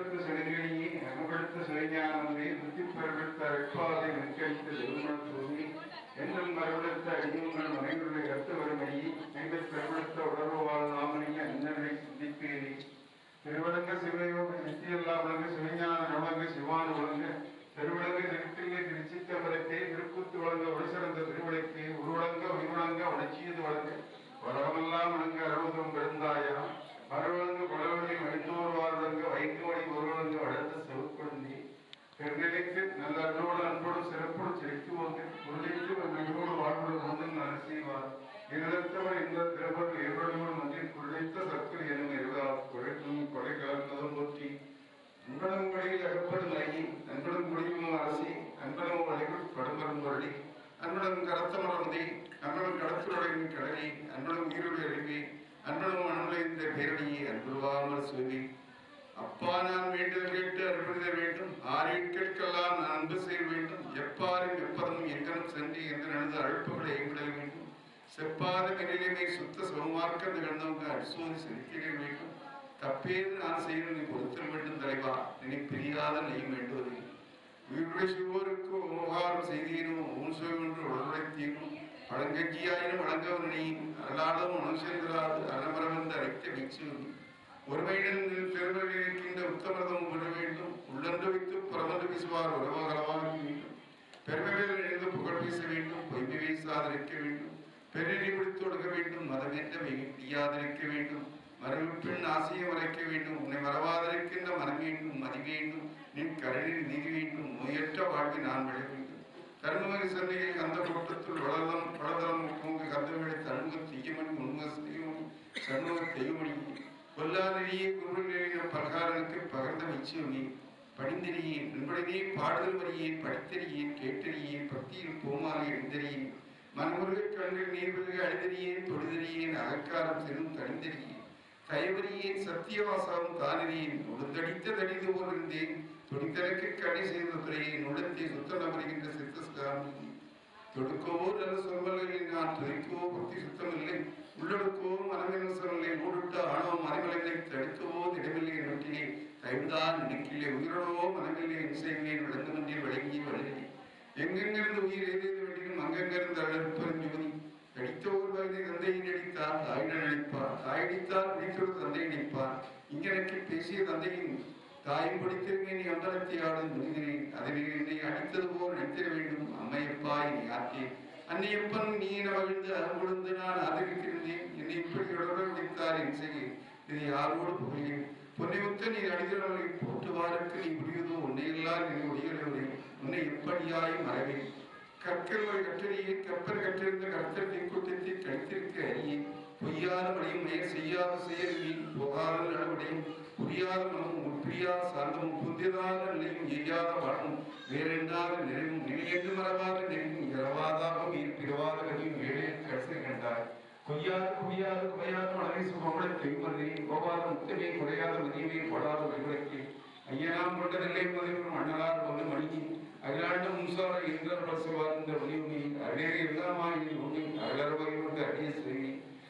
அன்பெடுத்த செடுகிழியை அகப்படுத்த சிவஞானமே புத்தி பெருவிடுத்த அற்பாதை நிற்கழித்த திருமண தூமி என்னும் மறுவிடுத்த அடியுங்கள் மனைவியுடைய கருத்த வறுமையை எங்கள் பெருவிடுத்த உணர்வு வாழ் நாமனையை அன்னனை சிந்திப்பேனே திருவிளங்க சிவயோக நித்தியல்லா விளங்க சிவஞான விளங்க சிவான விளங்க திருவிளங்க திருத்தில்லை திருச்சித்தம்பரத்தே திருக்கூத்து வழங்க ஒளிசிறந்த திருவிளக்கு உருவழங்க உயிர்வழங்க உணர்ச்சியது வழங்க உலகமெல்லாம் வழங்க அறுபதும் பெருந்தாயா மறுவழங்கு குலவழி மணித்தோர் வாழ்வழங்க வைக்குமணி ஒருவழங்க வளர்ந்த செவக்குழந்தி பெருநிலைக்கு நல்ல அன்போடு அன்போடு சிறப்போடு செலுத்தி வந்து உருளைத்து நன்மையோடு வாழ்வோடு வந்து நல செய்வார் இந்நிலத்தவர் இந்த திரவர்கள் ஏற்படுவோடு மந்தில் குழைத்த சர்க்கரை எனும் எருவா குழைக்கும் கொலை கலந்ததும் போற்றி அன்பனும் வழியில் அகப்படும் அழகி அன்பனும் குடியும் அரசி அன்பனும் வழிகள் படுமரும் வழி அன்பனும் கரத்த மறந்தி அன்பனும் கடத்துடைய கடலி அன்பனும் உயிருடைய அழிவி அன்பனும் அன்புலைந்த பேரணியை அன்புருவாமல் சுவி அப்பா நான் வேண்டுதல் கேட்டு அருள்படுத வேண்டும் ஆரியற்கெல்லாம் நான் அன்பு செய்ய வேண்டும் எப்பாரும் எப்பதும் எங்கனும் சென்று எந்த நடந்த அழுப்புகளை எங்கிடல் வேண்டும் செப்பாத மெனிலைமை சுத்த சுகமார்க்க நிகழ்ந்தவங்க அடிசோதி செலுத்திட வேண்டும் தப்பேது நான் செய்ய நீ பொறுத்தல் வேண்டும் தலைவா இனி பிரியாத நெய் வேண்டுவது உயிருடைய சிவோருக்கு உபகாரம் செய்தீனும் ஊன் சுவை ஒன்று உடலுடைத்தீனும் பழங்கஞ்சியாயினும் வழங்கவன் நீ அல்லாடும் மனுஷந்திராது அலமரவந்த அழைத்த வீச்சு ஒருமையிடன் பெருமையில் இருக்கின்ற உத்தமதம் பெற வேண்டும் உள்ளன்று வைத்து புறமன்று வீசுவார் உறவகலமாக வேண்டும் பெருமையில் எழுந்து புகழ் பேச வேண்டும் பொய்மை வீசாதிருக்க வேண்டும் பெருநெறி பிடித்து ஒடுக்க வேண்டும் மதமேற்ற வெய்யாதிருக்க வேண்டும் மரபு பெண் ஆசையை மறைக்க வேண்டும் உன்னை மறவாதிருக்கின்ற மனம் வேண்டும் மதி வேண்டும் நின் கருணில் நீதி வேண்டும் நோயற்ற வாழ்வை நான் விட வேண்டும் கருமகரி சந்தையில் கந்த கூட்டத்தில் வளர்தம் வளர்தலம் உங்க கந்தவிடை தழுங்க தீயமணி உண்மை செய்யமணி சண்முக தெய்வமணி கொல்லாதிரியே குருவின பலகாரனுக்கு பகர்ந்த நிச்சயமே படிந்தறியே நண்படனே பாடுதல் வரியே படித்தறியே கேட்டறியே பக்தியில் போமாறு எழுந்தறியே மனமுருக கண்கள் நீர்வருக அழுதறியேன் தொழுதறியேன் அகங்காரம் செல்லும் தனிந்தறியேன் கைவரியேன் சத்தியவாசாவும் தானறியேன் உளுந்தடித்த தடிது போல் இருந்தேன் துணித்தனக்கு கடை செய்த துறையை நுழைந்தே சுத்தம் வருகின்ற சித்தஸ்காமி தொடுக்கவோ நல்ல சொல்வல்களில் நான் துதிக்கவோ பக்தி சுத்தமில்லை உள்ளொடுக்கவோ மனமில்லை மூடுட்ட ஆணவம் மறைமலைகளை தடுக்கவோ திடமில்லை நோக்கினே கைவிதான் நினைக்கிலே உயிரோடவோ மனமில்லை செய்வேன் விளங்கு மன்றில் வழங்கி வளரி எங்கெங்கிருந்து உயிர் எதிர்த்து வேண்டியும் அங்கங்கிருந்து அழற்பெருஞ்சோதி அடித்த ஒரு பகுதி தந்தையை நடித்தார் தாயிடம் நடிப்பார் தாயடித்தால் பிடித்தொரு தந்தை நடிப்பார் இங்கனக்கு பேசிய தந்தையின் தாயும் பிடித்திருமே நீ அம்பலத்தை ஆடும் முனிகிறேன் அதை என்னை அடித்தது போல் நடித்திட வேண்டும் அம்மையப்பா நீ ஆக்கே அன்னையப்பன் நீ என மகிழ்ந்து அன்புழுந்து நான் ஆதரிக்கின்றேன் என்னை இப்படி உடனே விடுத்தார் என் செய்ய இதை யாரோடு புகழேன் பொன்னைமுத்த நீ அடித்தவர்களை போட்டுவாருக்கு நீ முடியுதோ உன்னையெல்லாம் நீ ஒடியவில்லை உன்னை எப்படியாய் மறவேன் கற்கள் கற்றறியே கப்பல் கற்றிருந்த கர்த்தர் கூட்டத்தை கழித்திருக்க அறியேன் பொய்யாத மழையும் மேல் செய்யாத செயல் நீ போகாத நடவடையும் புரியாத மனமும் உட்பிரியாத சாந்தமும் புந்தியதாத நிலையும் எய்யாத வாழ்வும் வேறென்றாத நிறைவும் நிலையென்று மறவாத நெறியும் இரவாதாகவும் இருப்பிரவாத கதையும் வேலையை கடைசி கண்டாய் கொய்யாத குவியாத குறையாத மலரை சுகமுட தெய்வமல்லே கோபாத முத்தமே குறையாத மதியமே படாத விவரக்கே ஐயனாம் கொண்டதில்லை பதிவும் அண்ணலார் வந்து மணி அகிலாண்டு முன்சார இந்திரர் பசுவார் இந்த வலியுமி அழகே எல்லாமாய் உண்மை அழறவை கொண்டு அடிய செய்தி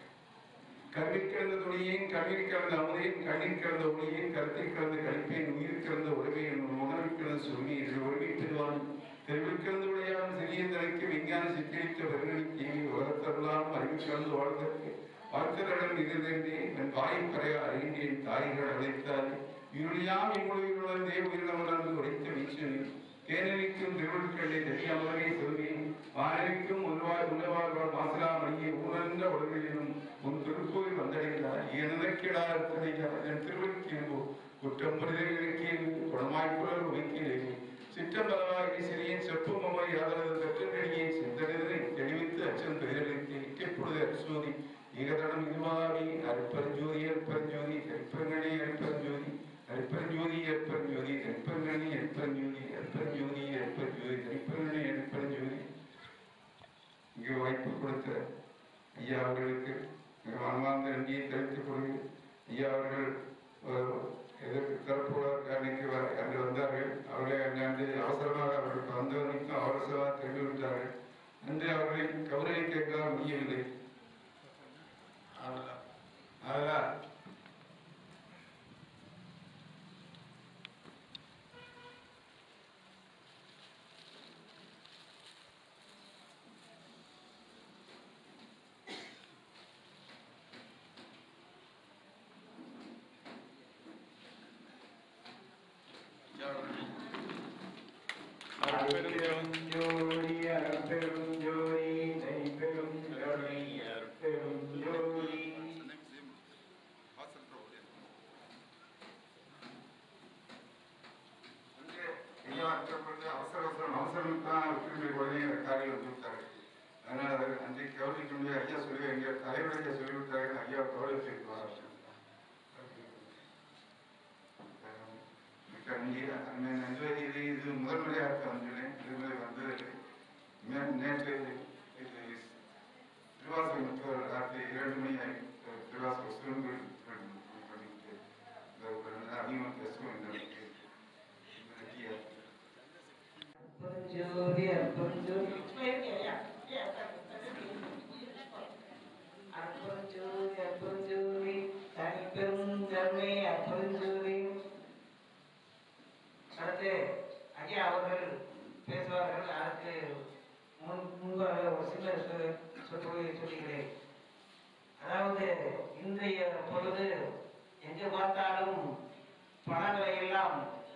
கருவில் கிடந்த துணியேன் கண்ணீர் கிடந்த அமுதையும் கண்ணீர் கிடந்த ஒளியேன் கருத்தில் கிடந்த கழிப்பேன் உயிர் கிடந்த உறவை என் உணர்வில் கிடந்த சுருமி என்று உறவை பெறுவான் தெருவில் கிடந்த உடையான் சிறிய தலைக்கு விஞ்ஞான சித்தரித்த வருகணி கேள்வி உலகத்தருளாம் அறிவு கிடந்து வாழ்ந்தற்கு வாழ்த்தருடன் எதிர்ந்தேன் என் வாய் பறைய அறிகின்றேன் தாய்கள் அழைத்தார் இருளியாம் இம்முழுவில் உணர்ந்தே உயிரிழந்து உடைத்த வீச்சனில் தேனரிக்கும் திருவள்ளுக்களை தெரியாமலே சொல்வேன் வானரிக்கும் உருவாய் உணவாழ்வார் மாசிலா மணியை ஊரந்த உலகிலும் உன் திருக்கோயில் வந்தடைந்தார் எனக்கிடா இருக்கிறார் என் திருவள்ளிக்கேம்போ குற்றம் புரிதல்களுக்கு குணமாய் குரல் உமைக்கிறேன் சிற்றம்பலவாகி சிறியன் செப்பு மமை யாதனது தற்றடியை சிந்தனை தெளிவித்து அச்சம் பெயரளித்தேன் இப்பொழுது அரிசோதி ஏகதடம் இதுவாவி அற்பரஞ்சோதி அற்பரஞ்சோதி அற்பங்கனே அற்பரஞ்சோதி அற்பரஞ்சோதி அற்பரஞ்சோதி அற்பங்கனே அற்பரஞ்சோதி அற்பரஞ்சோதி அற்பரஞ்சோதி அற்பங்கனே அற்பரஞ்சோதி இங்கே வாய்ப்பு கொடுத்த ஐயா அவர்களுக்கு மிக மனமார்ந்த நன்றியை தெரிவித்துக் கொள்கிறேன் ஐயா அவர்கள் அஹ், எதற்கு தரப்புவதற்கு அன்னைக்கு வ- அன்று வந்தார்கள் அவர்களை அன்று அவசரமாக அவர்களுக்கு வந்தவர்களுக்கும் அவசரமாக தெரிவித்தார்கள் அன்று அவர்களை கௌரவிக்க முடியவில்லை அவர்கள் அருட்பெருஞ்சோதி அருட்பெருஞ்சோதி மெய்ப்பெரும் கருணை அருட்பெருஞ்சோதி ஐயா அச்சப்பட்டு அவசர அவசரம் அவசரம் தான் திரும்பி உடனே காரியம் வந்து விட்டார்கள் அதனால் அவர் அன்றைக்கு கவனிக்க முடியாது ஐயா சொல்லி எங்க தலைவரையா சொல்லிவிட்டார்கள் ஐயா கவனிச்சிருப்பார் மிக்க நன்றி நான் நன்றி இது இது முதல் முறையாக வந்துள்ளேன் இதுவரை வந்ததில்லை மே- நேற்று இது திருவாசகம் முற்றோர் ராத்திரி இரண்டு மணி ஆகி திருவாசகம் சுருங்கு பண்ணிட்டு அதிகமாக பேசுவோம் எங்களுக்கு நன்றியா அற்புதஞ்சோதி அற்புதஞ்சோதி அற்புதஞ்சோதி அற்புதஞ்சோதி தனிப்பெரும் கருணை அற்புதஞ்சோதி அடுத்து ஐயா அவர்கள் பேசுவார்கள் அதற்கு முன் முன்பாக ஒரு சின்ன சொ- சொற்பொழிவை சொல்லுகிறேன் அதாவது இன்றைய பொழுது எங்கு பார்த்தாலும் பணங்களை எல்லாம்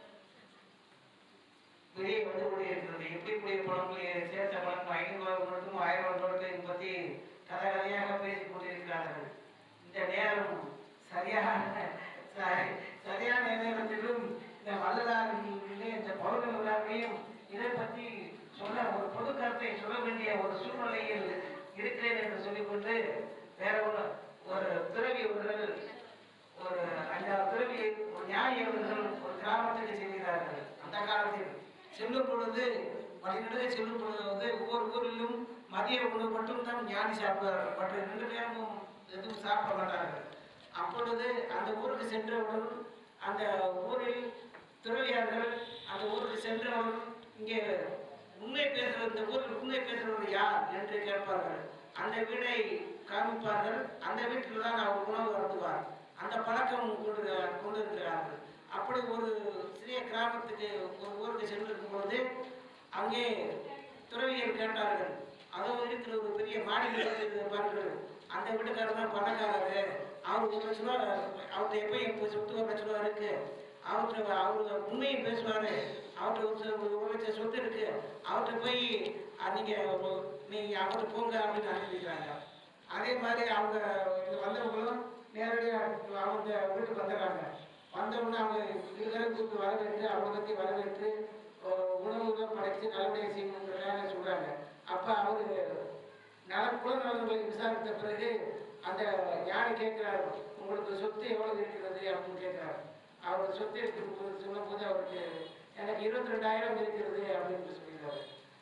வெளியே வந்து கொண்டிருக்கிறது எப்படி கூடிய பணங்கள் சேர்த்த பணம் ஐநூறு நோட்டும் ஆயிரம் நோட்டையும் பற்றி கதை கதையாக பேசிக் கொண்டிருக்கிறார்கள் இந்த நேரம் சரியான ச- சரியான நேரத்திலும் இந்த வல்லதாரிலே இந்த பௌர்ணமி விழாவையும் இதை பற்றி சொல்ல ஒரு பொது கருத்தை சொல்ல வேண்டிய ஒரு சூழ்நிலையில் இருக்கிறேன் என்று சொல்லிக்கொண்டு வேற ஒரு ஒரு துறவி அவர்கள் ஒரு அஞ்சாறு துறவி ஒரு ஞானி அவர்கள் ஒரு கிராமத்துக்கு செல்கிறார்கள் அந்த காலத்தில் செல்லும் பொழுது வழிநடுக செல்லும் பொழுது வந்து ஒவ்வொரு ஊரிலும் மதிய உணவு மட்டும் தான் ஞானி சாப்பிடுவார்கள் மற்ற ரெண்டு நேரமும் எதுவும் சாப்பிட மாட்டார்கள் அப்பொழுது அந்த ஊருக்கு சென்றவுடன் அந்த ஊரில் துறவியார்கள் அந்த ஊருக்கு சென்றவுடன் இங்கே உண்மை பேசுறது இந்த ஊரில் உண்மை பேசுறது யார் என்று கேட்பார்கள் அந்த வீடை காமிப்பார்கள் அந்த வீட்டில் தான் அவர் உணவு அருந்துவார் அந்த பழக்கம் கொண்டு கொண்டிருக்கிறார்கள் அப்படி ஒரு சிறிய கிராமத்துக்கு ஒரு ஊருக்கு சென்றிருக்கும் பொழுது அங்கே துறவியர் கேட்டார்கள் அதுவும் இருக்கிற ஒரு பெரிய மாடி வீடு இருக்குது பாருங்கள் அந்த வீட்டுக்காரர் தான் பணக்காரரு அவர் ஒரு லட்ச ரூபா அவர்கிட்ட எப்போ இப்போ சொத்து ஒரு லட்ச ரூபா இருக்கு அவர்கிட்ட அவர் உண்மையை பேசுவாரு அவர்கிட்ட ஒரு சில- ஒரு லட்சம் சொத்து இருக்கு அவர்கிட்ட போய் அஹ், நீங்க ஒரு- நீங்க அவர்கிட்ட போங்க அப்படின்னு அனுப்பிக்கிறாங்க அதே மாதிரி அவங்க இங்க வந்தவங்களும் நேரடியாக அவங்க வீட்டுக்கு வந்துடுறாங்க வந்தவுடனே அவங்க இருவரும் கூப்பிட்டு வரவேற்று அவங்களை பற்றி வரவேற்று அஹ், உணவுகள் படைத்து நல்லபடியாக செய்யணுங்கிறதாக சொல்றாங்க அப்போ அவரு நல குலநலன்களை விசாரித்த பிறகு அந்த ஞானி கேட்கிறார் உங்களுக்கு சொத்து எவ்வளவு இருக்கிறது அப்படின்னு கேட்கிறார் அவர் சொத்து இருக்கிற போது சொல்லும்போது அவருக்கு எனக்கு இருபத்தி ரெண்டாயிரம் இருக்கிறது அப்படின்னு சொல்லிடுறாரு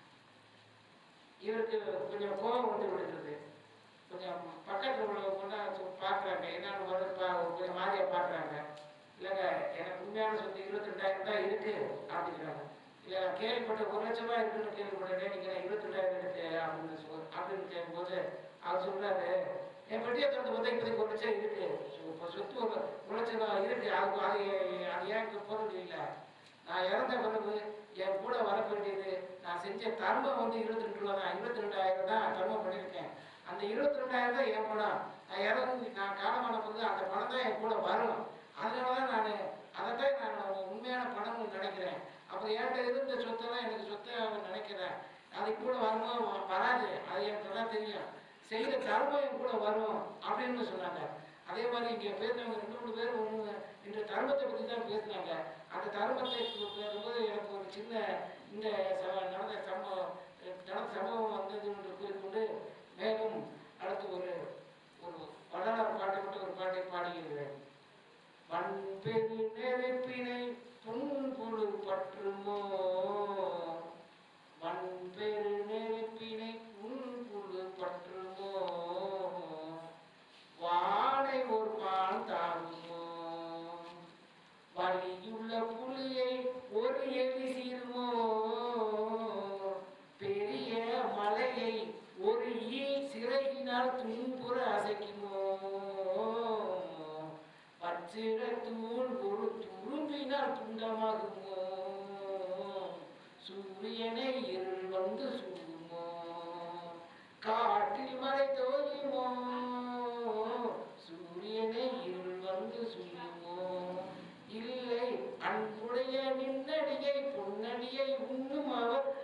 இவருக்கு கொஞ்சம் கோபம் வந்து விடுகிறது கொஞ்சம் பக்கத்தில் உள்ளவங்க பார்க்குறாங்க என்னன்னு வந்து பா- கொஞ்சம் மாதிரியா பார்க்குறாங்க இல்லைங்க எனக்கு உண்மையான சொத்து இருபத்தி ரெண்டாயிரம் தான் இருக்கு அப்படிங்கிறாங்க இல்லை நான் கேள்விப்பட்ட ஒரு லட்சம் ரூபாய் இருக்குன்னு கேள்விப்பட்டேன் நீங்கள் இருபத்தி ரெண்டாயிரம் இருக்கு அப்படின்னு சொல் அப்படின்னு கேட்கும்போது அவர் சொல்றாரு என் பெட்டியை திறந்து பார்த்தா இப்போதைக்கு ஒரு லட்சம் இருக்கு இப்போ சொத்து ஒரு ஒரு லட்சம் தான் இருக்கு அது அது ஏ- அது ஏன் பொருள் இல்லை நான் இறந்த பிறகு என் கூட வர வேண்டியது நான் செஞ்ச தர்மம் வந்து இருபத்தி ரெண்டு ரூபா தான் இருபத்தி ரெண்டாயிரம் தான் தர்மம் பண்ணியிருக்கேன் அந்த இருபத்தி ரெண்டாயிரம் தான் என் பணம் நான் இறந்து நான் காலமான பிறகு அந்த பணம் தான் என் கூட வரும் அதனால தான் நான் அதைத்தான் நான் உண்மையான பணம்னு நினைக்கிறேன் அப்புறம் என்கிட்ட இருந்த சொத்தெல்லாம் எனக்கு சொத்தை அவன் நினைக்கிறேன் அது கூட வரும்போது வ- வராது அது எனக்கு நல்லா தெரியும் செய்த தர்மம் என் கூட வரும் அப்படின்னு சொன்னாங்க அதே மாதிரி இங்கே பேசினவங்க ரெண்டு மூணு பேர் ஒன்று இந்த தர்மத்தை பற்றி தான் பேசினாங்க அந்த தர்மத்தை பேசும்போது எனக்கு ஒரு சின்ன இந்த ச- நடந்த சம்பவம் நடந்த சம்பவம் வந்தது என்று கூறிக்கொண்டு மேலும் அடுத்து ஒரு ஒரு வள்ளலார் பாட்டை மட்டும் ஒரு பாட்டை பாடுகிறேன் பண்பெரு நெருப்பினை புண்புழு பற்றுமோ வன்பெரு நெருப்பினை புண்புழு பற்றுமோ வாடை ஒரு பால் தாங்குமோ வலியுள்ள புலியை ஒரு எலி சீருமோ பெரிய மலையை ஒரு ஈ சிறகினால் துன்புற அசைக்குமோ பச்சிர தூள் ஒரு துரும்பினால் துண்டமாகுமோ சூரியனை இருள் வந்து சூடுமோ காற்றில் மழை தோயுமோ சூரியனை இருள் வந்து சூடுமோ இல்லை அன்புடைய நின்னடியை பொன்னடியை உண்ணும் அவர்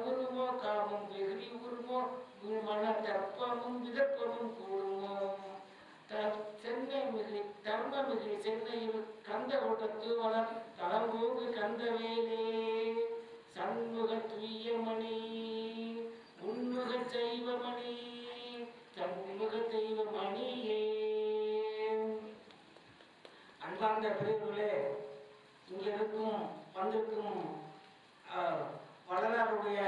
தகுனுமோ காமம் வெகுளி உருமோ மன தர்ப்பமும் விதர்ப்பமும் கூடுமோ த- சென்னை மிகு தர்ம மிகு சென்னையில் கந்த ஓட்டத்து வளர் தளம்போகு கந்தவேலே சண்முக துய்யமணி உன்முக செய்வமணி சண்முக தெய்வமணியே அன்பார்ந்த பெரியவர்களே இங்க இருக்கும் வந்திருக்கும் ஆஹ், வள்ளலாருடைய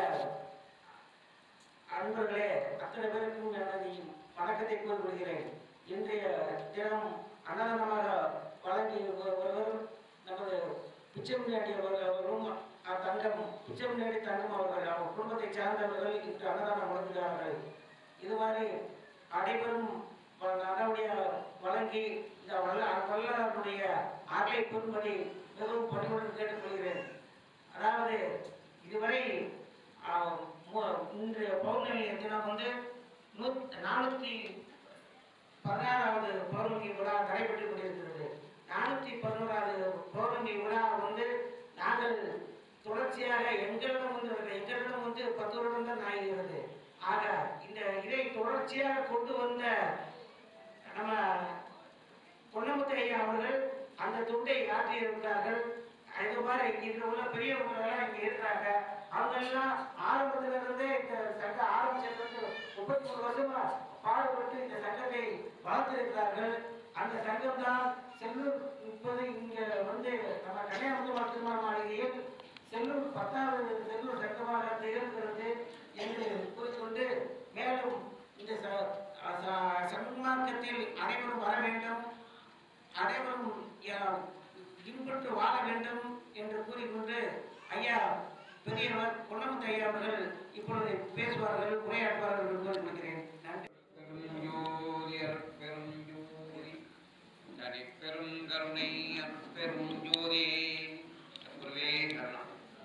அன்பர்களே அத்தனை பேருக்கும் எனது வணக்கத்தை கூறிவிடுகிறேன் இன்றைய தினம் அன்னதானமாக வழங்கி ஒருவர் நமது பிச்சைமுனியாடி அவர்கள் அவர்களும் அஹ், தங்கம் பிச்சைமுனியாடி தங்கம் அவர்கள் அவர் குடும்பத்தை சார்ந்தவர்கள் இன்று அன்னதானம் வழங்குகிறார்கள் இதுவரை அனைவரும் வ- நல்லபடிய வழங்கி இந்த வல்ல வல்லவருடைய அருளை பெறும்படி மிகவும் பணிவுடன் கேட்டுக்கொள்கிறேன் அதாவது இதுவரை ஆஹ், மு- இன்றைய பௌர்ணமி தினம் வந்து நூத் நானூற்றி பதினாறாவது பௌர்ணமி விழா நடைபெற்றுக் கொண்டிருக்கிறது நானூற்றி பதினோராவது பௌர்ணமி விழா வந்து நாங்கள் தொடர்ச்சியாக எங்களிடம் வந்து வருகிறது. எங்களிடம் வந்து பத்து வருடம் தான் ஆகிறது ஆக இந்த இதை தொடர்ச்சியாக கொண்டு வந்த நம்ம பொன்னமுத்து ஐயா அவர்கள் அந்த தொண்டை ஆற்றி இருக்கிறார்கள் இது மாதிரி இங்க உள்ள பெரியவங்க இங்க இருக்கிறாங்க அவங்க எல்லாம் ஆரம்பத்துல இருந்தே இந்த சங்கம் ஆரம்பிச்சது முப்பத்தி மூணு வருஷமா பாடுபட்டு இந்த சங்கத்தை வளர்த்திருக்கிறார்கள் அந்த சங்கம் தான் செல்லூர் இப்போது இங்க வந்து நம்ம கன்னியாகுமரி திருமண மாளிகையில் செல்லூர் பத்தாவது செல்லூர் சங்கமாக திகழ்கிறது என்று கூறிக்கொண்டு மேலும் இந்த ச- ச- சன்மார்க்கத்தில் அனைவரும் வர வேண்டும் அனைவரும் யா- இன்புற்று வாழ வேண்டும் என்று கூறிக்கொண்டு ஐயா பெரியவர் பொன்னமுத்து ஐயா அவர்கள் இப்பொழுது பேசுவார்கள் உரையாற்றுவார்கள் என்று கூறிக்கொள்கிறேன் நன்றி பெருஞ்சோதி அருட்பெருஞ்சோதி தனிப்பெரும் கருணை அருட்பெரும் ஜோதி குருவே கருணா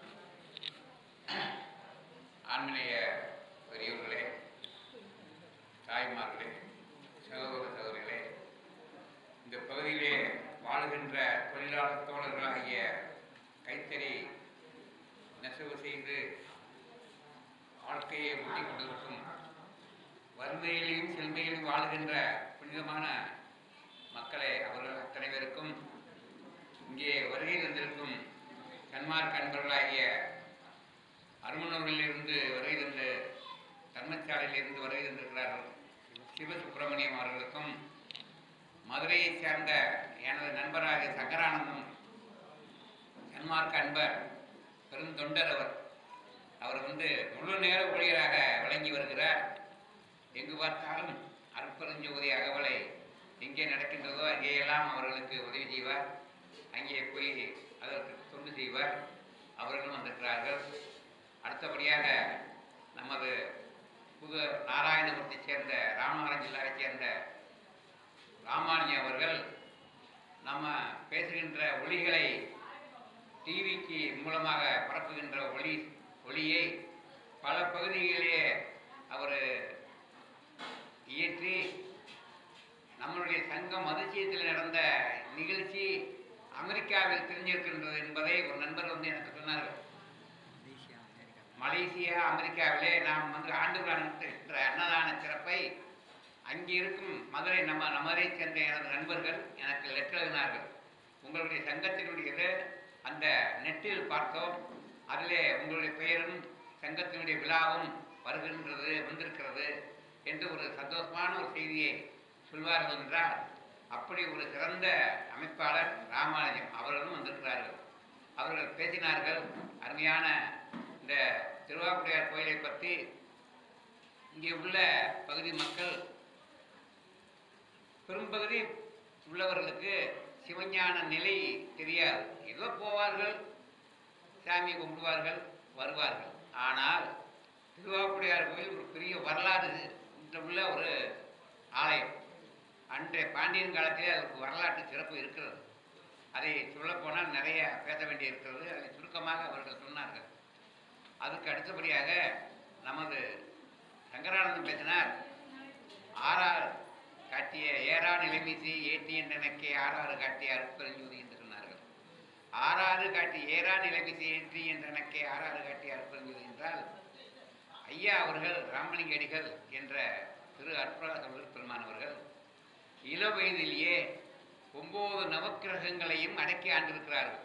ஆன்மீக பெரியவர்களே தாய்மார்களே சகோதர சகோதரிகளே இந்த பகுதியிலே வாழுகின்ற தொழிலாளர் தோழர்களாகிய கைத்தறி நெசவு செய்து வாழ்க்கையை ஒட்டி கொண்டிருக்கும் வறுமையிலும் செழுமையிலும் வாழுகின்ற புனிதமான மக்களே அவர்கள் அத்தனை பேருக்கும் இங்கே வருகை தந்திருக்கும் சன்மார்க்க அன்பர்களாகிய அருமனூரிலிருந்து வருகை தந்து தர்மசாலையிலிருந்து வருகை தந்திருக்கிறார்கள் சிவசுப்பிரமணியம் அவர்களுக்கும் மதுரையை சேர்ந்த எனது நண்பராகிய சங்கரானந்தம் சன்மார்க்க அன்பர் பெருந்தொண்டர் அவர் அவர் வந்து முழு நேர ஊழியராக விளங்கி வருகிறார் எங்கு பார்த்தாலும் அற்பெருஞ்சோதி அகவலை எங்கே நடக்கின்றதோ அங்கேயெல்லாம் அவர்களுக்கு உதவி செய்வார் அங்கே போய் அதற்கு தொண்டு செய்வார் அவர்களும் வந்திருக்கிறார்கள் அடுத்தபடியாக நமது புது நாராயணபுரத்தைச் சேர்ந்த ராமநாதபுரம் ஜில்லாவைச் சேர்ந்த ராமானுஜம் அவர்கள் நம்ம பேசுகின்ற ஒளிகளை டிவிக்கு மூலமாக பரப்புகின்ற ஒளி ஒளியை பல பகுதிகளிலே அவர் இயற்றி நம்மளுடைய சங்கம் அதிசயத்தில் நடந்த நிகழ்ச்சி அமெரிக்காவில் தெரிஞ்சிருக்கின்றது என்பதை ஒரு நண்பர் வந்து எனக்கு சொன்னார்கள் மலேசியா அமெரிக்காவிலே நாம் வந்து ஆண்டு விழா நடத்துகின்ற அன்னதான சிறப்பை அங்கே இருக்கும் மதுரை நம்ம நம்மரை சேர்ந்த எனது நண்பர்கள் எனக்கு லெட்டர் எழுதினார்கள் உங்களுடைய சங்கத்தினுடையது அந்த நெட்டில் பார்த்தோம் அதிலே உங்களுடைய பெயரும் சங்கத்தினுடைய விழாவும் வருகின்றது வந்திருக்கிறது என்று ஒரு சந்தோஷமான ஒரு செய்தியை சொல்வார்கள் என்றால் அப்படி ஒரு சிறந்த அமைப்பாளர் ராமானுஜம் அவர்களும் வந்திருக்கிறார்கள் அவர்கள் பேசினார்கள் அருமையான இந்த திருவாக்குடையார் கோயிலை பற்றி இங்கே உள்ள பகுதி மக்கள் பெரும்பகுதி உள்ளவர்களுக்கு சிவஞான நிலை தெரியாது ஏதோ போவார்கள் சாமி கும்பிடுவார்கள் வருவார்கள் ஆனால் திருவாக்குடையார் கோயில் ஒரு பெரிய வரலாறு உள்ள ஒரு ஆலயம் அன்றைய பாண்டியன் காலத்திலே அதற்கு வரலாற்று சிறப்பு இருக்கிறது அதை சொல்லப்போனால் நிறைய பேச வேண்டி இருக்கிறது அதை சுருக்கமாக அவர்கள் சொன்னார்கள் அதுக்கு அடுத்தபடியாக நமது சங்கரானந்தம் பேசினார் ஆறார் காட்டிய ஏறா நிலைமிசி ஏற்றி என்றனக்கே ஆறாறு காட்டிய அற்பெருஞ்சோதி என்று சொன்னார்கள் ஆறாறு காட்டி ஏறா நிலைமிசி ஏற்றி என்றனக்கே ஆறாறு காட்டிய அற்பெருஞ்சோதி என்றால் ஐயா அவர்கள் ராமலிங்க அடிகள் என்ற திரு அற்புத பெருமானவர்கள் இள வயதிலேயே ஒன்பது நவக்கிரகங்களையும் அடக்கி ஆண்டிருக்கிறார்கள்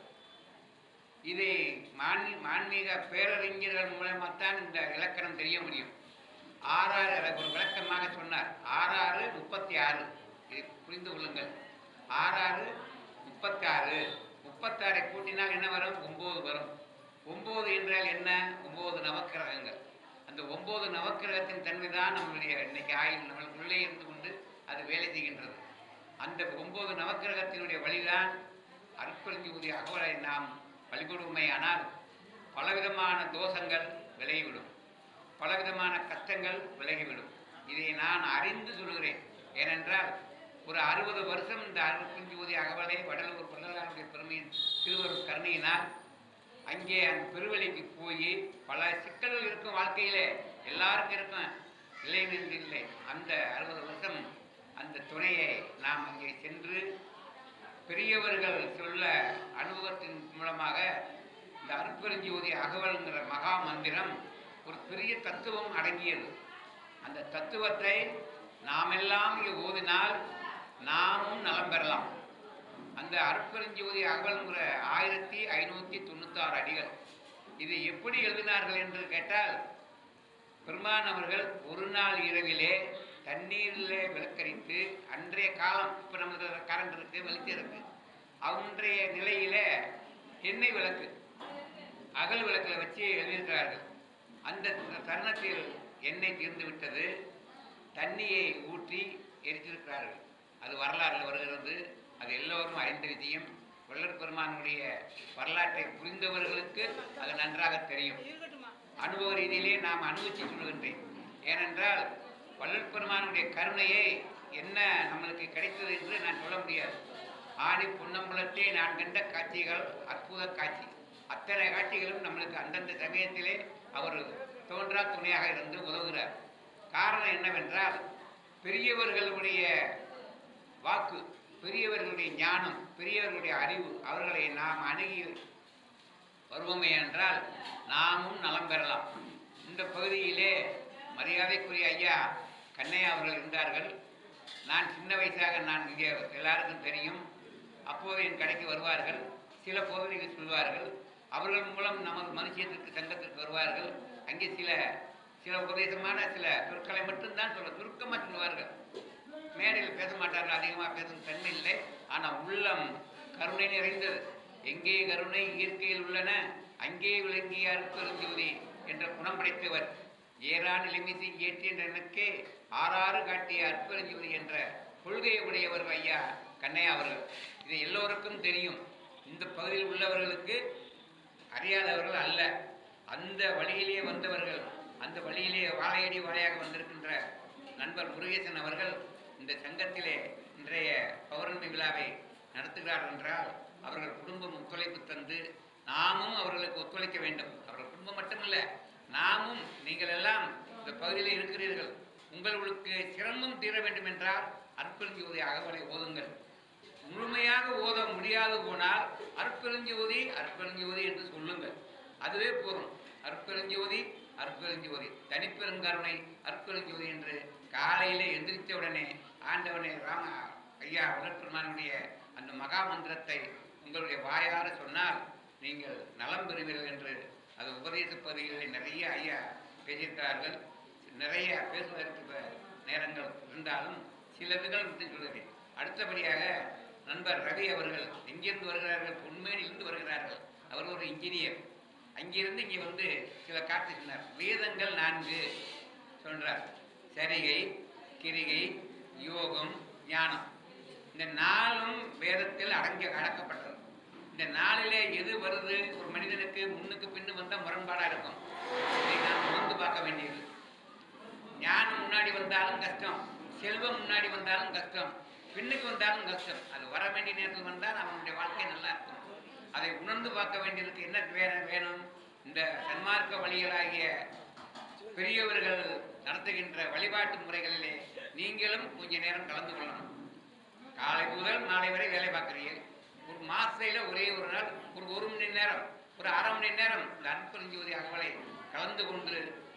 இதை மான் மான்மீக பேரறிஞர்கள் மூலமாகத்தான் இந்த இலக்கணம் தெரிய முடியும் ஆறாறு எனக்கு ஒரு விளக்கமாக சொன்னார் ஆறாறு முப்பத்தி ஆறு இதை புரிந்து கொள்ளுங்கள் ஆறாறு முப்பத்தி ஆறு முப்பத்தாறை கூட்டினால் என்ன வரும் ஒம்பது வரும் ஒம்பது என்றால் என்ன ஒம்பது நவக்கிரகங்கள் அந்த ஒம்பது நவக்கிரகத்தின் தன்மை தான் நம்மளுடைய இன்னைக்கு ஆயுள் நம்மளுக்குள்ளே இருந்து கொண்டு அது வேலை செய்கின்றது அந்த ஒம்பது நவக்கிரகத்தினுடைய வழிதான் அற்புதஞ்சி உரிய அகவலை நாம் வழிபடுவோமேயானால் பலவிதமான தோஷங்கள் விலகிவிடும் பலவிதமான கஷ்டங்கள் விலகிவிடும் இதை நான் அறிந்து சொல்கிறேன் ஏனென்றால் ஒரு அறுபது வருஷம் இந்த அருட்குஞ்சி ஊதிய அகவலை வடலூர் வள்ளலாருடைய பெருமையின் திருவருள் கருணையினால் அங்கே அந்த பெருவெளிக்கு போய் பல சிக்கல்கள் இருக்கும் வாழ்க்கையிலே எல்லாருக்கும் இருக்கும் இல்லை நின்று இல்லை அந்த அறுபது வருஷம் அந்த துணையை நாம் அங்கே சென்று பெரியவர்கள் சொல்ல அனுபவத்தின் மூலமாக இந்த அருட்பெருஞ்சி அகவல்ங்கிற மகா மந்திரம் ஒரு பெரிய தத்துவம் அடங்கியது அந்த தத்துவத்தை நாமெல்லாம் இங்கே ஓதினால் நாமும் நலம் பெறலாம் அந்த அருட்பெருஞ்சோதி அகவல்ங்கிற ஆயிரத்தி ஐநூற்றி தொண்ணூத்தாறு அடிகள் இதை எப்படி எழுதினார்கள் என்று கேட்டால் பெருமான் அவர்கள் ஒரு நாள் இரவிலே தண்ணீரிலே விளக்கரித்து அன்றைய காலம் இப்போ நமக்கு கரண்ட் இருக்கு வெளிச்சம் இருக்கு அன்றைய நிலையில எண்ணெய் விளக்கு அகல் விளக்கில் வச்சு எழுதியிருக்கிறார்கள் அந்த தருணத்தில் எண்ணெய் தீர்ந்து விட்டது தண்ணியை ஊற்றி எரித்திருக்கிறார்கள் அது வரலாறுல வருகிறது அது எல்லோரும் அறிந்த விஷயம் வள்ளற் பெருமானுடைய வரலாற்றை புரிந்தவர்களுக்கு அது நன்றாக தெரியும் அனுபவ ரீதியிலே நாம் அனுபவிச்சு சொல்கின்றேன் ஏனென்றால் வள்ளல் பெருமானுடைய கருணையை என்ன நம்மளுக்கு கிடைத்தது என்று நான் சொல்ல முடியாது ஆணி பொன்னம்பலத்தை நான் கண்ட காட்சிகள் அற்புத காட்சி அத்தனை காட்சிகளும் நம்மளுக்கு அந்தந்த சமயத்திலே அவர் தோன்றா துணையாக இருந்து உதவுகிறார் காரணம் என்னவென்றால் பெரியவர்களுடைய வாக்கு பெரியவர்களுடைய ஞானம் பெரியவர்களுடைய அறிவு அவர்களை நாம் அணுகி வருவோமே என்றால் நாமும் நலம் பெறலாம் இந்த பகுதியிலே மரியாதைக்குரிய ஐயா கண்ணையா அவர்கள் இருந்தார்கள் நான் சின்ன வயசாக நான் இங்கே எல்லாருக்கும் தெரியும் அப்போது என் கடைக்கு வருவார்கள் சில பகுதிகள் சொல்வார்கள் அவர்கள் மூலம் நமது மனுஷியத்திற்கு சங்கத்திற்கு வருவார்கள் அங்கே சில சில உபதேசமான சில சொற்களை மட்டும்தான் சொல்ல சுருக்கமாக சொல்லுவார்கள் மேடையில் பேச மாட்டார்கள் அதிகமாக பேசும் தன்மை இல்லை ஆனால் உள்ளம் கருணை நிறைந்தது எங்கே கருணை இயற்கையில் உள்ளன அங்கே விளங்கிய அருட்பெருஞ்சோதி என்ற குணம் படைத்தவர் ஏறா நிலைமிசை ஏற்றின்ற எனக்கே ஆறாறு காட்டிய அற்பெருஞ்சோதி என்ற கொள்கையை உடையவர் ஐயா கண்ணையா அவர்கள் இது எல்லோருக்கும் தெரியும் இந்த பகுதியில் உள்ளவர்களுக்கு அறியாதவர்கள் அல்ல அந்த வழியிலே வந்தவர்கள் அந்த வழியிலே வாழையடி வாழையாக வந்திருக்கின்ற நண்பர் முருகேசன் அவர்கள் இந்த சங்கத்திலே இன்றைய பௌர்ணமி விழாவை நடத்துகிறார் என்றால் அவர்கள் குடும்பம் ஒத்துழைப்பு தந்து நாமும் அவர்களுக்கு ஒத்துழைக்க வேண்டும் அவர்கள் குடும்பம் மட்டுமல்ல நாமும் நீங்கள் எல்லாம் இந்த பகுதியில் இருக்கிறீர்கள் உங்களுக்கு சிரமம் தீர வேண்டும் என்றால் அற்பெருஞ்சோதி அகவலை ஓதுங்கள் முழுமையாக ஓத முடியாது போனால் அற்பெருஞ்சோதி அற்பெருஞ்சோதி என்று சொல்லுங்கள் அதுவே போதும் அற்பெருஞ்சோதி அற்பெருஞ்சோதி தனிப்பெருங்கருணை அற்பெருஞ்சோதி என்று காலையிலே எந்திரித்த உடனே ஆண்டவனே ராம ஐயா உலகப்பெருமானுடைய அந்த மகா மந்திரத்தை உங்களுடைய வாயார சொன்னால் நீங்கள் நலம் பெறுவீர்கள் என்று அது உபதேச பகுதிகளில் நிறைய ஐயா பேசியிருக்கிறார்கள் நிறைய பேசுவதற்கு இப்ப நேரங்கள் இருந்தாலும் சிலதுகள் மட்டும் சொல்கிறேன் அடுத்தபடியாக நண்பர் ரவி அவர்கள் எங்கிருந்து வருகிறார்கள் உண்மையிலிருந்து வருகிறார்கள் அவர் ஒரு இன்ஜினியர் அங்கிருந்து இங்கே வந்து சில காட்சி சொன்னார் வேதங்கள் நான்கு சொல்றார் சரிகை கிரிகை யோகம் ஞானம் இந்த நாளும் வேதத்தில் அடங்கி அடக்கப்பட்டது இந்த நாளிலே எது வருது ஒரு மனிதனுக்கு முன்னுக்கு பின்னு வந்தால் முரண்பாடா இருக்கும் இதை நாம் உணர்ந்து பார்க்க வேண்டியது ஞானம் முன்னாடி வந்தாலும் கஷ்டம் செல்வம் முன்னாடி வந்தாலும் கஷ்டம் பின்னுக்கு வந்தாலும் கஷ்டம் அது வர வேண்டிய நேரத்தில் வந்தால் அவனுடைய வாழ்க்கை நல்லா இருக்கும் அதை உணர்ந்து பார்க்க வேண்டியதுக்கு என்ன வேணும் வேணும் இந்த சன்மார்க்க வழிகளாகிய பெரியவர்கள் நடத்துகின்ற வழிபாட்டு முறைகளிலே நீங்களும் கொஞ்ச நேரம் கலந்து கொள்ளணும் காலை முதல் மாலை வரை வேலை பார்க்குறீங்க ஒரு மாசையில ஒரே ஒரு நாள் ஒரு ஒரு மணி நேரம் ஒரு அரை மணி நேரம் இந்த அன்புரிஞ்சோதி அகவலை கலந்து கொண்டு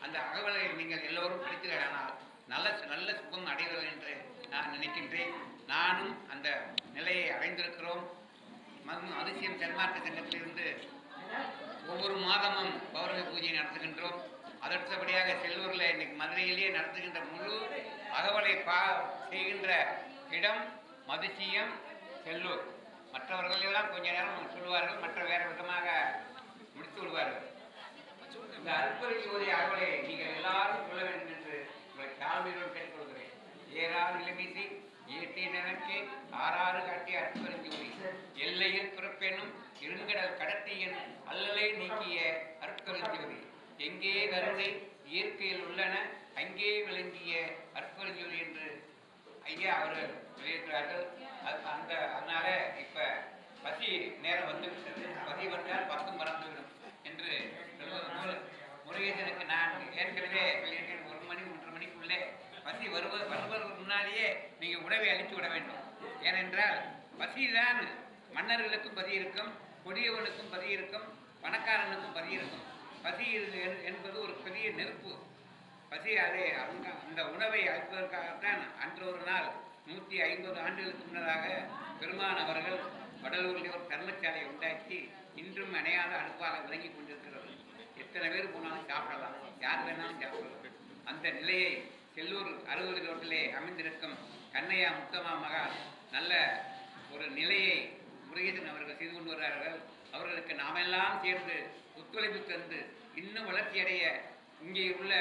அந்த அகவலை நீங்கள் எல்லோரும் படித்தீர்களானால் நல்ல நல்ல சுகம் அடைவீர்கள் என்று நான் நினைக்கின்றேன் நானும் அந்த நிலையை அடைந்திருக்கிறோம் மது- அதிசயம் சன்மார்க்க சங்கத்திலிருந்து ஒவ்வொரு மாதமும் பௌர்ணமி பூஜை நடத்துகின்றோம் அதற்கபடியாக செல்லூரில் இன்னைக்கு மதுரையிலேயே நடத்துகின்ற முழு அகவலை பா செய்கின்ற இடம் மதுசியம் செல்லூர் மற்றவர்கள் எல்லாம் கொஞ்ச நேரம் சொல்லுவார்கள் மற்ற வேறு விதமாக முடித்து விடுவார்கள் இந்த அற்புதம் ஜோதி அகவலை நீங்கள் எல்லாரும் சொல்ல வேண்டும் என்று உங்களை தாழ்மையோடு கேட்டுக்கொள்கிறேன் ஏறாறு நிலைமீசி ஈட்டி நினைக்கு ஆறாறு காட்டிய அற்புதம் ஜோதி எல்லையில் பிறப்பெனும் இருங்கடல் கடத்தியன் அல்லலை நீக்கிய அற்புதம் ஜோதி எங்கே கருணை இயற்கையில் உள்ளன அங்கே விளங்கிய அற்புதம் ஜோதி என்று ஐயா அவர்கள் வெளியிட்டார்கள் அது- அந்த அதனால இப்ப பசி நேரம் வந்து விட்டது பசி வந்தால் பத்தும் மறந்துவிடும் என்று சொல்வது போல முருகேசனுக்கு நான் ஏற்கனவே வெளியிட்டேன் ஒரு மணி ஒன்றரை மணிக்குள்ளே பசி வருவது வருவதற்கு முன்னாலேயே நீங்க உணவை அளித்து விட வேண்டும் ஏனென்றால் பசிதான் மன்னர்களுக்கும் பசி இருக்கும் கொடியவனுக்கும் பசி இருக்கும் பணக்காரனுக்கும் பசி இருக்கும் பசி இது என்- என்பது ஒரு பெரிய நெருப்பு பசி அதை அந்த அந்த உணவை அளிப்பதற்காகத்தான் அன்று ஒரு நாள் நூற்றி ஐம்பது ஆண்டுகளுக்கு முன்னதாக பெருமான் அவர்கள் வடலூரில் ஒரு தர்மசாலையை உண்டாக்கி இன்றும் அணையாத அடுப்பாக விளங்கி கொண்டிருக்கிறது எத்தனை பேர் போனாலும் சாப்பிடலாம் யார் வேணாலும் சாப்பிடலாம் அந்த நிலையை செல்லூர் அறுபது ரோட்டிலே அமைந்திருக்கும் கண்ணையா முத்தமா மகால் நல்ல ஒரு நிலையை முருகேசன் அவர்கள் செய்து கொண்டு வருகிறார்கள் அவர்களுக்கு நாமெல்லாம் சேர்ந்து ஒத்துழைப்பு தந்து இன்னும் வளர்ச்சியடைய இங்கே உள்ள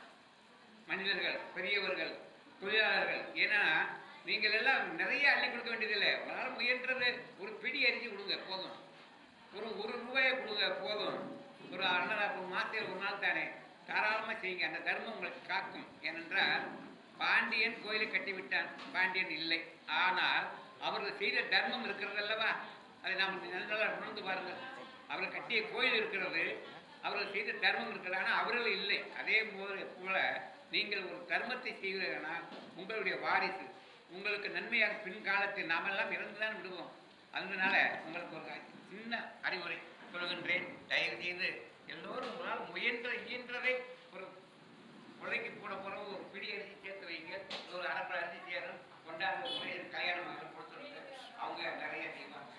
மனிதர்கள் பெரியவர்கள் தொழிலாளர்கள் ஏன்னா நீங்கள் எல்லாம் நிறைய அள்ளி கொடுக்க வேண்டியதில்லை உங்களால் முயன்றது ஒரு பிடி அரிசி கொடுங்க போதும் ஒரு ஒரு ரூபாயை கொடுங்க போதும் ஒரு அண்ணனா ஒரு மாதத்தில் ஒரு நாள் தானே தாராளமாக செய்யுங்க அந்த தர்மம் உங்களுக்கு காக்கும் ஏனென்றால் பாண்டியன் கோயிலை கட்டிவிட்டான் பாண்டியன் இல்லை ஆனால் அவர்கள் செய்த தர்மம் இருக்கிறது அல்லவா அதை நாம் நல்லா உணர்ந்து பாருங்கள் அவர்கள் கட்டிய கோயில் இருக்கிறது அவர்கள் செய்த தர்மம் இருக்கிறது ஆனால் அவர்கள் இல்லை அதே போல போல நீங்கள் ஒரு தர்மத்தை செய்வீர்களானால் உங்களுடைய வாரிசு உங்களுக்கு நன்மையாக பின்காலத்தில் நாமெல்லாம் இறந்துதான் விடுவோம் அதனால உங்களுக்கு ஒரு சின்ன அறிவுரை சொல்கின்றேன் தயவு செய்து எல்லோரும் உங்களால் முயன்ற இயன்றதை ஒரு உழைக்கு கூட போகிற ஒரு பிடி அரிசி சேர்த்து வைங்க ஒரு அரைப்பட அரிசி சேரும் கொண்டாந்து முறை கல்யாணம் ஆகிற கொடுத்துருங்க அவங்க நிறைய செய்வாங்க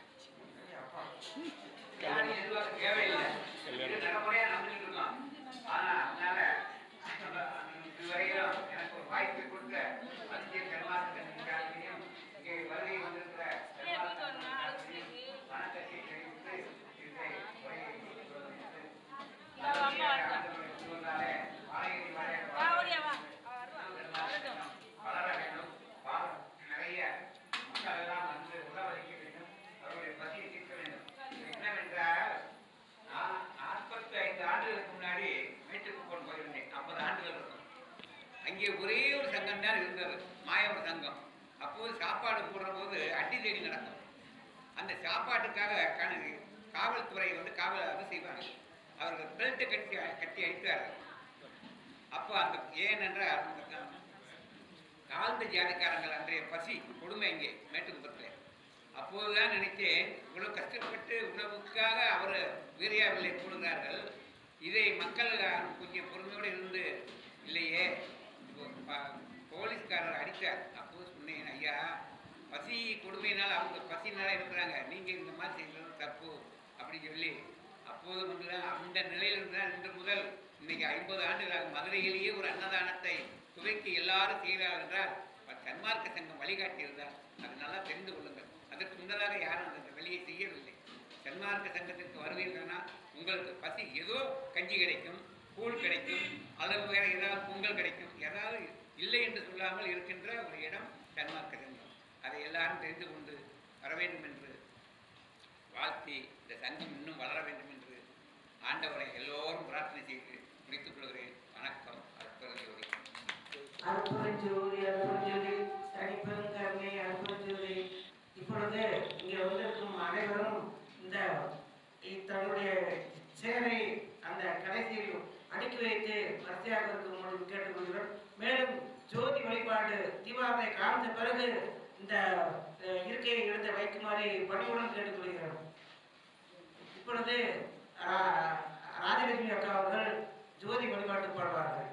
யாரும் எதிர்பார்க்க தேவையில்லை இது நடைமுறையாக நடந்துட்டு இருக்கோம் ஆனா அதனால இதுவரையிலும் எனக்கு ஒரு வாய்ப்பு கொடுத்த மத்திய கர்மாசத்தையும் இங்கே வருகை வந்திருக்கிற கர்மாசத்தையும் வணக்கத்தை தெரிவித்து இதை உரையை முடித்துக் கொள்கிறேன். வாழையடி வாழையாக வளர வேண்டும் பா- நிறைய மக்கள் எல்லாம் வந்து உணவளிக்க வேண்டும் அவருடைய பசியை தீர்க்க வேண்டும் என்னவென்றால் நான் நாற்பத்தி ஐந்து ஆண்டுகளுக்கு முன்னாடி மேட்டுக்கு போன் போயிருந்தேன் ஐம்பது ஆண்டுகள் இருக்கும் அங்கே ஒரே ஒரு சங்கம் தான் இருந்தது மாயவர் சங்கம் அப்போது சாப்பாடு போடுற போது அடி தேடி நடக்கும் அந்த சாப்பாட்டுக்காக கணக்கு காவல்துறை வந்து காவல் அது செய்வாங்க அவர்கள் பெல்ட்டை கட்டி கட்டி அடித்தார்கள் அப்போ அந்த ஏனென்றால் அந்த கா- தாழ்ந்த ஜாதிக்காரங்கள் அன்றைய பசி கொடுமை இங்கே மேட்டுக்குப்பத்தில் அப்போதுதான் நினைத்தேன் இவ்வளவு கஷ்டப்பட்டு உணவுக்காக அவர் வீரியாவில்லை கூடுகிறார்கள் இதை மக்கள் கொஞ்சம் பொறுமையோடு இருந்து இல்லையே இப்போ ப- போலீஸ்காரர் அடித்தார் அப்போது சொன்னேன் ஐயா பசி கொடுமையினால் அவங்க பசினால இருக்கிறாங்க நீங்க இந்த மாதிரி செய்யறது தப்பு அப்படின்னு சொல்லி அப்போது வந்துதான் அந்த நிலையிலிருந்து தான் இன்று முதல் இன்னைக்கு ஐம்பது ஆண்டுகளாக மதுரையிலேயே ஒரு அன்னதானத்தை துவைக்கு எல்லாரும் செய்கிறார்கள் என்றால் ப- சன்மார்க்க சங்கம் வழிகாட்டியிருந்தார் அது நல்லா தெரிந்து கொள்ளுங்கள் அதற்கு முன்னதாக யாரும் அந்த வெளியே செய்யவில்லை சன்மார்க்க சங்கத்திற்கு வருவீர்கள்னா உங்களுக்கு பசி ஏதோ கஞ்சி கிடைக்கும் கூழ் கிடைக்கும் அல்லது வேற ஏதாவது பொங்கல் கிடைக்கும் ஏதாவது இல்லை என்று சொல்லாமல் இருக்கின்ற ஒரு இடம் சன்மார்க்க சங்கம் அதை எல்லாரும் தெரிந்து கொண்டு வர வேண்டும் என்று வாழ்த்தி இந்த சங்கம் இன்னும் வளர வேண்டும் என்று ஆண்டவரை எல்லோரும் பிரார்த்தனை செய்து முடித்துக் கொள்கிறேன் வணக்கம் அற்புதம் ஜோதி அற்புதஞ்சோதி அற்புதஞ்சோதி தனிப்பெருங்கருணை அற்புதஞ்சோதி இப்பொழுது இங்கே வந்திருக்கும் அனைவரும் இந்த இ- தன்னுடைய சேரை அந்த கடைசியில் அடுக்கி வைத்து வரிசையாக இருக்கும்பொழுது கேட்டுக்கொள்கிறோம் மேலும் ஜோதி வழிபாடு தீபாவளி காமித்த பிறகு இந்த அஹ், இருக்கையை எடுத்து வைக்குமாறு பணிவுடன் கேட்டுக்கொள்கிறோம் இப்பொழுது ரா- ராஜலட்சுமி அக்கா அவர்கள் ஜோதி வழிபாட்டு பாடுவார்கள்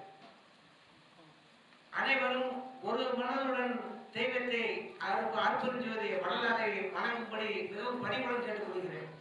அனைவரும் ஒரு மனதுடன் தெய்வத்தை அற்பு அற்புதம் ஜோதியை வள்ளலாரை வணங்கும்படி மிகவும் பணிவுடன் கேட்டுக்கொள்கிறேன்